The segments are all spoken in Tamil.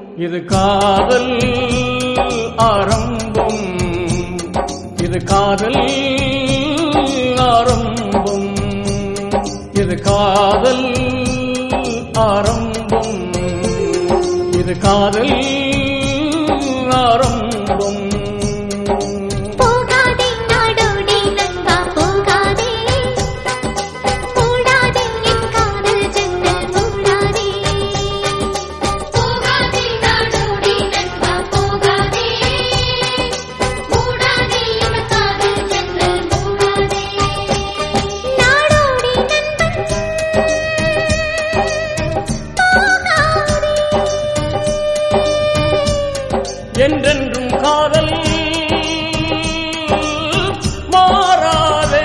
இது காதல் ஆரம்பம் இது காதல் ஆரம்பம் இது காதல் ஆரம்பம் இது காதல் ஆரம்பம் போகாதே நாடோடி நண்பா போகாதே போடாதே என் காதல் ஜன்னல் மூடாதே போகாதே நாடோடி நண்பா போகாதே மூடாதே என் காதல் ஜன்னல் மூடாதே நாடோடி நண்பன் போகாதே என்றென்றும் காதல் மாறாதே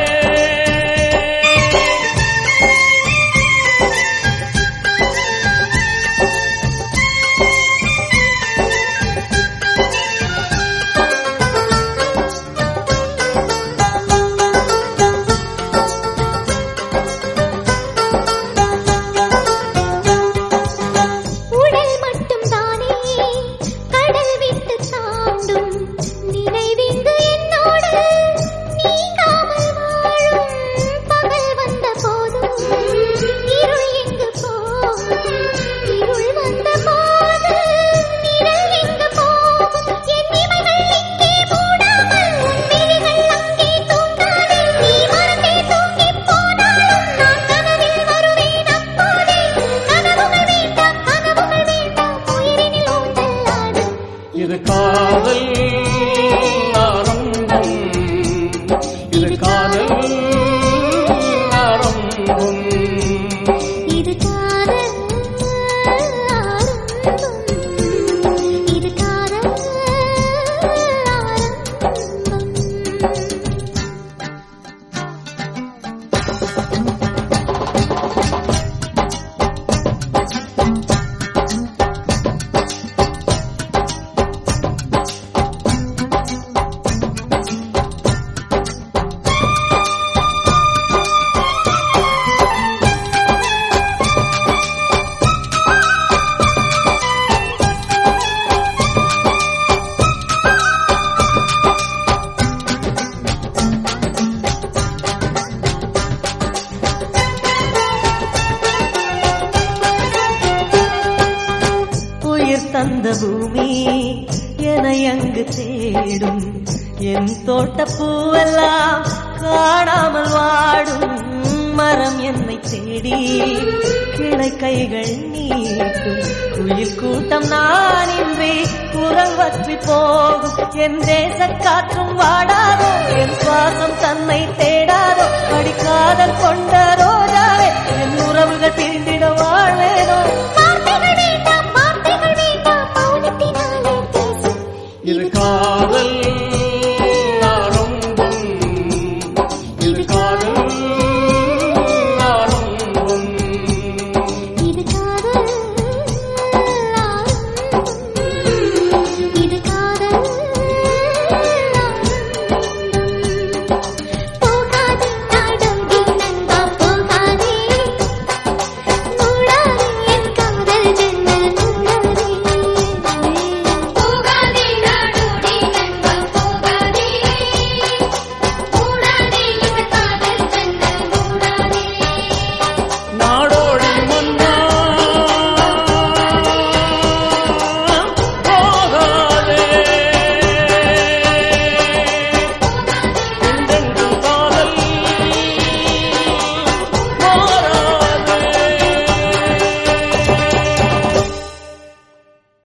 உடல் மட்டும் தானே கடல் விட்டு தாண்டும் நினைவிங்கு என்னோடு நீங்காமல் வாழும் பகல் வந்த போதும் இருள் எங்கு போகும் இருள் வந்த போது நிழல் எங்கு போகும் என் இமைகள் இங்கே மூடாமல் உன் விழிகள் அங்கே தூங்காதே நீ மறந்தே தூங்கிப் போனாலும் நான் கனவில் வருவேன் அப்போதே கனவுகள் வேண்டாம் கனவுகள் வேண்டாம் உயிரினில் ஊஞ்சலாடு இது காதல் ஆரம்பம் இது காதல் ஆரம்பம் இது காதல் ஆரம்பம் இது காதல் ஆரம்பம் உயிர் தந்த பூமி என அங்கு தேடும் என் தோட்ட பூவெல்லாம் காணாமல் வாடும் மரம் என்னை தேடி கிளை கைகள் நீட்டும் குயில் கூட்டம் நான் இன்றி குரல் வற்றி போகும் என் தேச காற்றும் வாடாதோ என் சுவாசம் தன்னை தேடாதோ அடிக்காதல் கொண்ட ரோஜாவே என் உறவுகள் பிரிந்திட வாழ்வேனோ வார்த்தைகள்